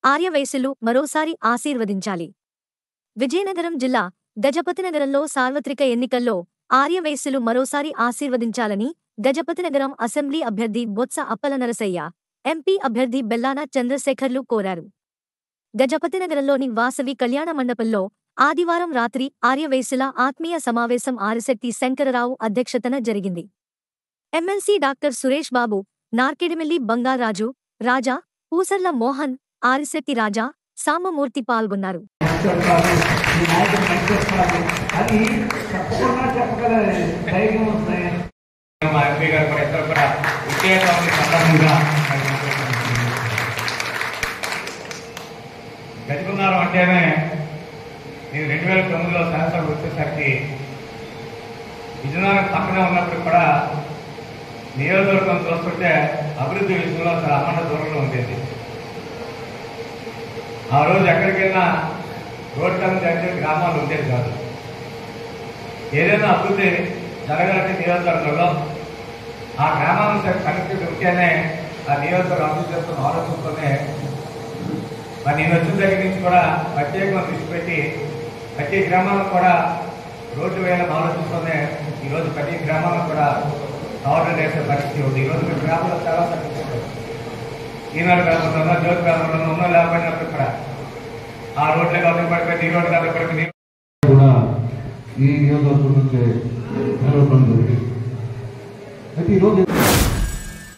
ఆర్యవైశ్యులు మరోసారి ఆశీర్వదించాలి విజయనగరం జిల్లా గజపతినగరంలో సార్వత్రిక ఎన్నికల్లో ఆర్యవైశ్యులు మరోసారి ఆశీర్వదించాలని గజపతినగరం అసెంబ్లీ అభ్యర్థి బొత్స అప్పల నరసయ్య ఎంపీ అభ్యర్థి బెల్లాన చంద్రశేఖర్లు కోరారు గజపతినగరంలోని వాసవి కళ్యాణ మండపంలో ఆదివారం రాత్రి ఆర్యవైశ్యుల ఆత్మీయ సమావేశం ఆరిశెట్టి శంకరరావు అధ్యక్షతన జరిగింది ఎమ్మెల్సీ డాక్టర్ సురేష్ బాబు నార్కెడిమిల్లి బంగారాజు రాజా పూసర్ల మోహన్ ఆరిశెట్టి రాజా సాంబమూర్తి పాల్గొన్నారు చెప్తారు ఈ నాయకుడు పనిచేస్తున్నారు అది తప్పకుండా చెప్పగల ధైర్యం వస్తాయి మా ఎంపీ గారు కూడా ఇద్దరు కూడా విజయనగరం సందర్భంగా మరి మాట్లాడుతున్నారు. గజకున్నారం అంటేనే నేను రెండు వేల తొమ్మిదిలో శాసనసభ వచ్చేసరికి విజయనగరం పక్కనే ఉన్నప్పుడు కూడా నియోజకవర్గం చూస్తుంటే అభివృద్ధి విషయంలో చాలా అమ్మంట దూరంలో ఉండేది ఆ రోజు ఎక్కడికి వెళ్ళినా రోడ్ కమిటీ అంటే గ్రామాలు ఉండేది కాదు ఏదైనా అభివృద్ధి జరగాలంటే నియోజకవర్గంలో ఆ గ్రామాలను సరి కనెక్టివిటీ ఉంటేనే ఆ నియోజకవర్గం అభివృద్ధి చేస్తున్న ఆలోచనతోనే మరి నేను వచ్చిన దగ్గర నుంచి కూడా ప్రత్యేకంగా దృష్టి పెట్టి ప్రతి గ్రామాలకు కూడా రోడ్డు వేయాలని ఆలోచిస్తూనే ఈరోజు ప్రతి గ్రామాలకు కూడా కవర్లు వేసే పరిస్థితి ఉంది ఈరోజు మీ గ్రామంలో చాలా తగ్గిస్తుంది ఈనాడు గ్రామంలో ఉన్న జ్యోతి గ్రామంలో ఉన్న లేకపోయినప్పుడు కూడా ఆ రోడ్లు కాబట్టి పడిపోయింది ఈ రోడ్డు కాబట్టి పడిపోయింది కూడా ఈ నియోజకవర్గం నుంచి నెలకొల్పడం జరిగింది అయితే ఈరోజు